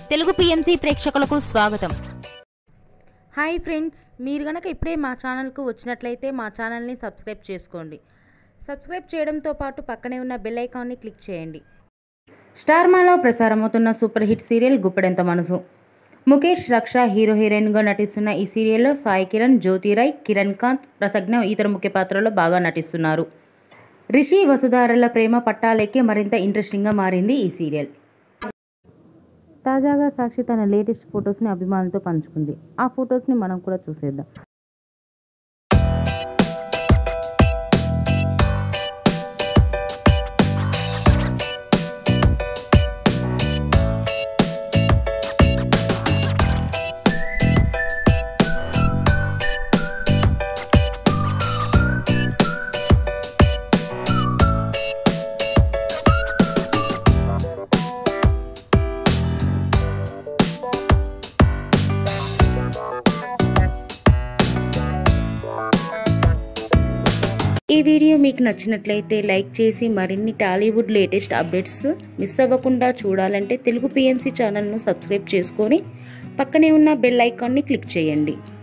Telugu PMC ప్రేక్షకులకు స్వాగతం hi friends మీరు గనక ఇప్పుడే మా ఛానల్కు వచ్చినట్లయితే మా ఛానల్ని సబ్స్క్రైబ్ చేసుకోండి సబ్స్క్రైబ్ చేయడంతో పాటు పక్కనే ఉన్న బెల్ ఐకాన్ని క్లిక్ చేయండి స్టార్ మాలో ప్రసారమవుతున్న super hit serial Guppedantha Manasu Mukesh రక్ష హీరో హీరోయిన్గా నటిస్తున్న ఈ సీరియల్లో సాయి కిరణ్ జ్యోతిరాయ్ కిరణ్ కాంత్ రసజ్ఞ ఇతర ముఖ్య పాత్రల్లో బాగా నటిస్తున్నారు రిషి వసుధారల ప్రేమ పట్టాలెక్కి మరింత ఇంట్రెస్టింగ్గా మారింది ఈ సీరియల్ తాజాగా సాక్షి తన లేటెస్ట్ ఫొటోస్ని అభిమానులతో పంచుకుంది ఆ ఫొటోస్ని మనం కూడా చూసేద్దాం ఈ వీడియో మీకు నచ్చినట్లయితే లైక్ చేసి మరిన్ని టాలీవుడ్ లేటెస్ట్ అప్డేట్స్ మిస్ అవ్వకుండా చూడాలంటే తెలుగు పిఎంసి ఛానల్ను సబ్స్క్రైబ్ చేసుకొని పక్కనే ఉన్న బెల్ ఐకాన్ని క్లిక్ చేయండి